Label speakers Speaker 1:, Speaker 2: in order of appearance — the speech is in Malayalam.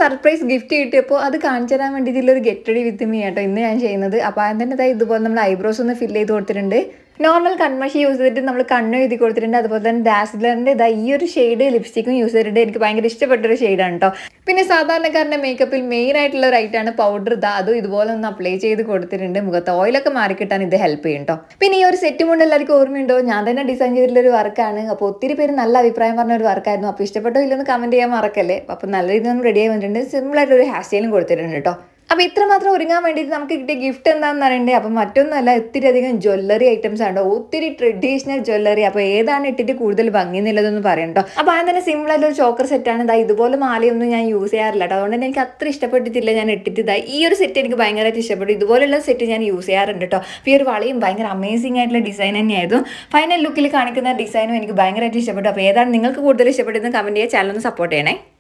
Speaker 1: സർപ്രൈസ് ഗിഫ്റ്റ് കിട്ടിയപ്പോൾ അത് കാണിച്ചു തരാൻ വേണ്ടിയിട്ടുള്ള ഒരു ഗെറ്റ് റെഡി വിത്ത് മീ കേട്ടോ ഇന്ന് ഞാൻ ചെയ്യുന്നത് അപ്പോൾ അതിൻ്റെ തന്നെ ഇതുപോലെ നമ്മൾ ഐബ്രോസ് ഒന്ന് ഫില്ല് ചെയ്ത് കൊടുത്തിട്ടുണ്ട് നോർമൽ കൺമഷി യൂസ് ചെയ്തിട്ട് നമ്മൾ കണ്ണ് എഴുതി കൊടുത്തിട്ടുണ്ട് അതുപോലെ തന്നെ ഡാസ്ലറിൻ്റെ ഇതാ ഈ ഒരു ഷെയ്ഡ് ലിപ്സ്റ്റിക്കും യൂസ് ചെയ്തിട്ടുണ്ട് എനിക്ക് ഭയങ്കര ഇഷ്ടപ്പെട്ട ഒരു ഷെയ്ഡാണ് കേട്ടോ പിന്നെ സാധാരണക്കാരൻ്റെ മേക്കപ്പിൽ മെയിൻ ആയിട്ടുള്ള ഒരു ഐറ്റാണ് പൗഡർ ഇതാ അതും ഇതുപോലെ ഒന്ന് അപ്ലൈ ചെയ്ത് കൊടുത്തിട്ടുണ്ട് മുഖത്ത് ഓയിലൊക്കെ മാറി കിട്ടാൻ ഇത് ഹെൽപ്പ് ചെയ്യും കേട്ടോ പിന്നെ ഈ ഒരു സെറ്റ് കൊണ്ട് എല്ലാവർക്കും ഓർമ്മയുണ്ടോ ഞാൻ തന്നെ ഡിസൈൻ ചെയ്തിട്ടുള്ള ഒരു വർക്കാണ് അപ്പോൾ ഒത്തിരി പേര് നല്ല അഭിപ്രായം പറഞ്ഞ ഒരു വർക്കായിരുന്നു അപ്പോൾ ഇഷ്ടപ്പെട്ടോ ഇല്ലെന്ന് കമൻറ്റ് ചെയ്യാൻ മറക്കല്ലേ അപ്പോൾ നല്ല രീതിയിൽ ഒന്ന് റെഡി ആയി വന്നിട്ടുണ്ട് സിമ്പിളായിട്ട് ഒരു ഹെയർ സ്റ്റൈലും കൊടുത്തിട്ടുണ്ട് കേട്ടോ അപ്പോൾ ഇത്രമാത്രം ഒരുങ്ങാൻ വേണ്ടിയിട്ട് നമുക്ക് കിട്ടിയ ഗിഫ്റ്റ് എന്താണെന്ന് അറിയണ്ടേ അപ്പോൾ മറ്റൊന്നുമല്ല ഒത്തിരി അധികം ജ്വല്ലറി ഐറ്റംസ് ആണ് ഒത്തിരി ട്രഡീഷണൽ ജ്വല്ലറി അപ്പോൾ ഏതാണ് ഇട്ടിട്ട് കൂടുതൽ ഭംഗി എന്നുള്ളതെന്ന് പറയണ്ടോ അപ്പോൾ അതിന് തന്നെ സിമ്പിൾ ആയിട്ട് ഒരു ചോക്കർ സെറ്റാണ് ഇതാ ഇതുപോലെ മാലയൊന്നും ഞാൻ യൂസ് ചെയ്യാറില്ല കേട്ടോ അതുകൊണ്ട് തന്നെ എനിക്ക് അത്ര ഇഷ്ടപ്പെട്ടിട്ടില്ല ഞാൻ ഇട്ടിട്ട് ഇതാ ഈ ഒരു സെറ്റ് എനിക്ക് ഭയങ്കരമായിട്ട് ഇഷ്ടപ്പെട്ടു ഇതുപോലുള്ള സെറ്റ് ഞാൻ യൂസ് ചെയ്യാറുണ്ട് കേട്ടോ അപ്പോൾ ഈ ഒരു വളയും ഭയങ്കര അമേസിംഗ് ആയിട്ടുള്ള ഡിസൈൻ തന്നെയായിരുന്നു ഫൈനൽ ലുക്കിൽ കാണിക്കുന്ന ഡിസൈനും എനിക്ക് ഭയങ്കരമായിട്ട് ഇഷ്ടപ്പെട്ടു അപ്പോൾ ഏതാണ് നിങ്ങൾക്ക് കൂടുതൽ ഇഷ്ടപ്പെട്ടതെന്ന് കമൻറ്റ് ചെയ്യുക ചാനൽ ഒന്ന് സപ്പോർട്ട് ചെയ്യണേ